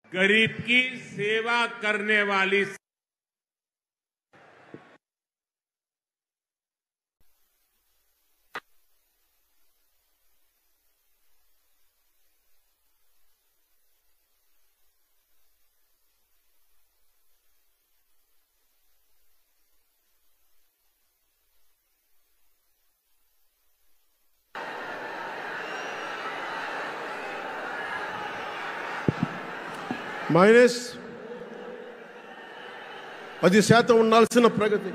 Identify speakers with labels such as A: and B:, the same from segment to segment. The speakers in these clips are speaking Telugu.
A: गरीब की सेवा करने वाली
B: మైనస్ పది శాతం ఉండాల్సిన ప్రగతి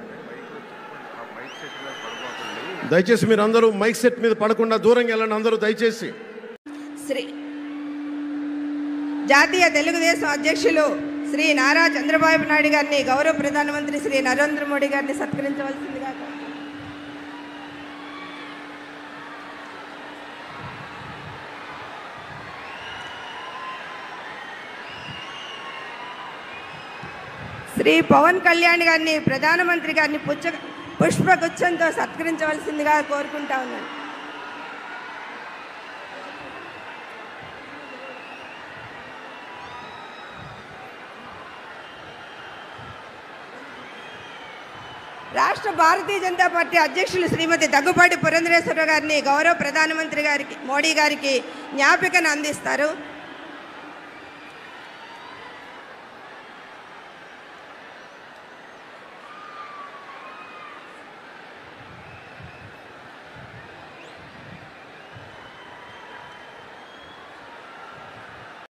B: దయచేసి మీరు అందరూ మైక్ సెట్ మీద పడకుండా దూరంగా వెళ్ళండి అందరూ దయచేసి
C: శ్రీ జాతీయ తెలుగుదేశం అధ్యక్షులు శ్రీ నారా చంద్రబాబు నాయుడు గారిని గౌరవ ప్రధానమంత్రి శ్రీ నరేంద్ర మోడీ గారిని సత్కరించవలసిందిగా శ్రీ పవన్ కళ్యాణ్ గారిని ప్రధానమంత్రి గారిని పుచ్చ పుష్పగుచ్చంతో సత్కరించవలసిందిగా కోరుకుంటా ఉన్నాను రాష్ట్ర భారతీయ జనతా పార్టీ అధ్యక్షులు శ్రీమతి దగ్గుపాటి పురంధరేశ్వర గారిని గౌరవ ప్రధానమంత్రి గారికి మోడీ గారికి జ్ఞాపికను అందిస్తారు